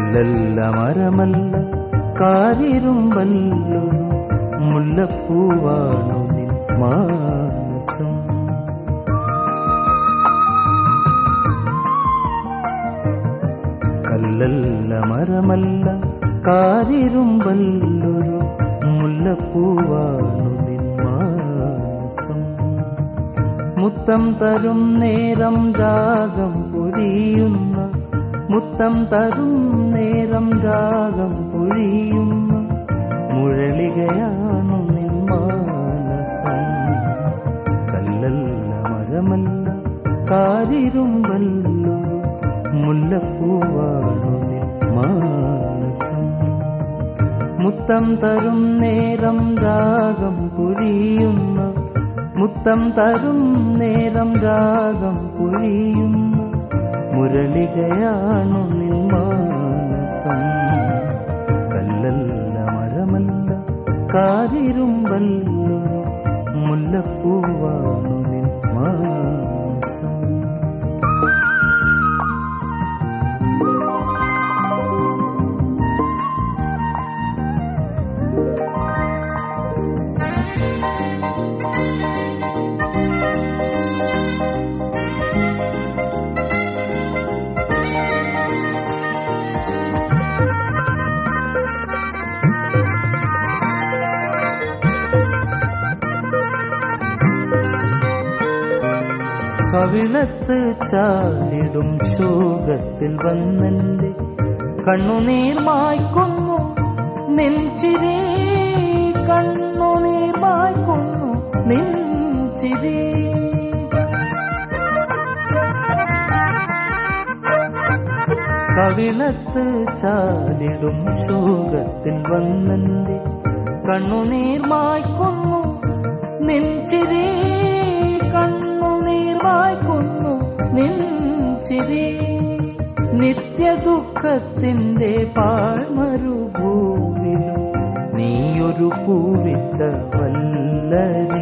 കല്ലല്ല മരമല്ല കാരിരുമ്പല്ലോ മുല്ലപ്പൂവാണു നിൻ മാനസം കല്ലല്ല മരമല്ല കാരിരുമ്പല്ലോ മുല്ലപ്പൂവാണു നിൻ മാനസം മുത്തം തരും നേരം രാഗം പൊഴിയുന്ന മുത്തം തരും നേരം രാഗം പൊഴിയുന്ന മുരളികയാണു നിൻ മാനസം കല്ലല്ല മരമല്ല കാരിരുമ്പല്ലോ മുല്ലപ്പൂവാണു നിൻ മാനസം മുത്തം തരും നേരം രാഗം പൊഴിയുന്ന മുത്തം തരും നേരം രാഗം പൊഴിയുന്ന മുരളികയാണു നിൻ മാനസം കല്ലല്ല മരമല്ല കാരിരുമ്പല്ലോ മുല്ലപ്പൂവാണു നിൻ മാനസം കവിളത്ത് ചാലിടും ശോകത്തിൽ വന്നെന്റെ കണ്ണുനീർ മായ്ക്കുന്നു നെഞ്ചിരി കണ്ണുനീർ മായ്ക്കുന്നു നെഞ്ചിരി കവിളത്ത് ചാലിടും ശോകത്തിൽ വന്നെന്റെ കണ്ണുനീർ മായ്ക്കുന്നു നെഞ്ചിരി കണ്ണുനീർ മായ്ക്കുന്നു നെഞ്ചിരി നിത്യദുഃഖത്തിന്റെ പാഴ്മരുഭൂവിലും നീയൊരു പൂവിട്ട വല്ലരി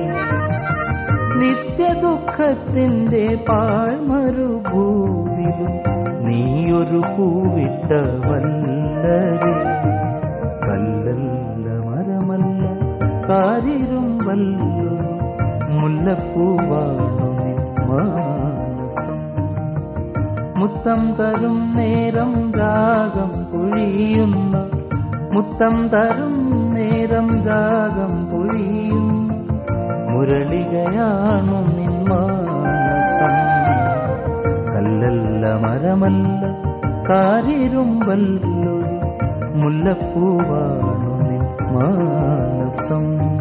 നിത്യദുഃഖത്തിന്റെ പാഴ്മരുഭൂവിലും നീയൊരു പൂവിട്ട വല്ലരി കല്ലല്ല മരമല്ല കാരിരുമ്പല്ലോ മുല്ലപ്പൂവാണു നിൻ മാനസം മുത്തം തരും നേരം രാഗം പൊഴിയുന്ന മുത്തം തരും നേരം രാഗം പൊഴിയുന്ന മുരളികയാണു നിൻ മാനസം കല്ലല്ല മരമല്ല കാരിരുമ്പല്ലോ മുല്ലപ്പൂവാണു നിൻ മാനസം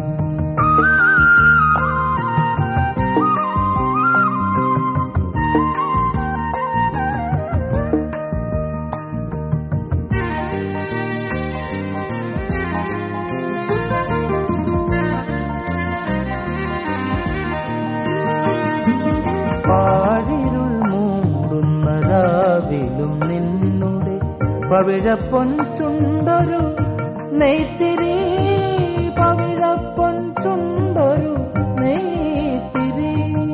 പാഴിരുൾ മൂടുന്ന രാവിലും നിന്നുടെ പവിഴപ്പൊൻ ചുണ്ടൊരു നെയ്ത്തിരി പവിഴപ്പൊൻ ചുണ്ടൊരു നെയ്ത്തിരി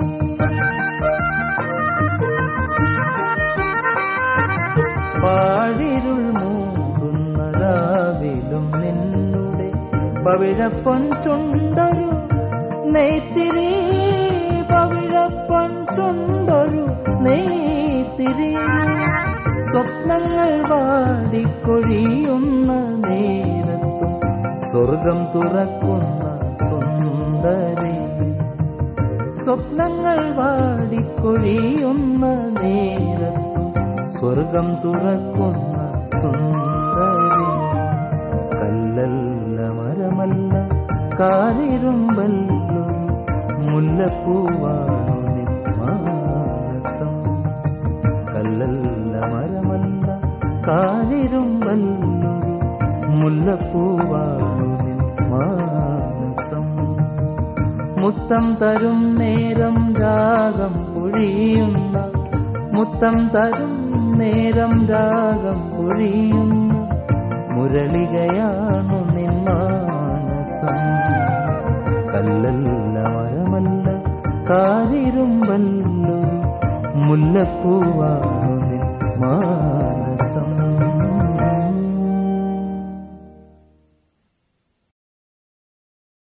പാഴിരുൾ മൂടുന്ന രാവിലും നിന്നുടെ പവിഴപ്പൊൻ ചുണ്ടൊരു നെയ്ത്തിരി പവിഴപ്പൊൻ ചുണ്ടൊരു നെയ്ത്തിരി സ്വപ്നങ്ങൾ വാടിക്കൊഴിയുന്ന നേരത്തും സ്വർഗം തുറക്കുന്ന സുന്ദരി സ്വപ്നങ്ങൾ വാടിക്കൊഴിയുന്ന നേരത്തും സ്വർഗം തുറക്കുന്ന സുന്ദരി കല്ലല്ല മരമല്ല കാരിരുമ്പല്ലോ മുല്ലപ്പൂവാണു നിൻ മാനസം കല്ലല്ല മരമല്ല കാരിരുമ്പല്ലോ മുല്ലപ്പൂവാണു നിൻ മാനസം മുത്തം തരും നേരം രാഗം പൊഴിയുന്ന മുത്തം തരും നേരം രാഗം പൊഴിയുന്ന മുരളികയാണു നിൻ മാനസം കല്ലല്ല മരമല്ല കാരിരുമ്പല്ലോ മുല്ലപ്പൂവാണു നിൻ മാനസം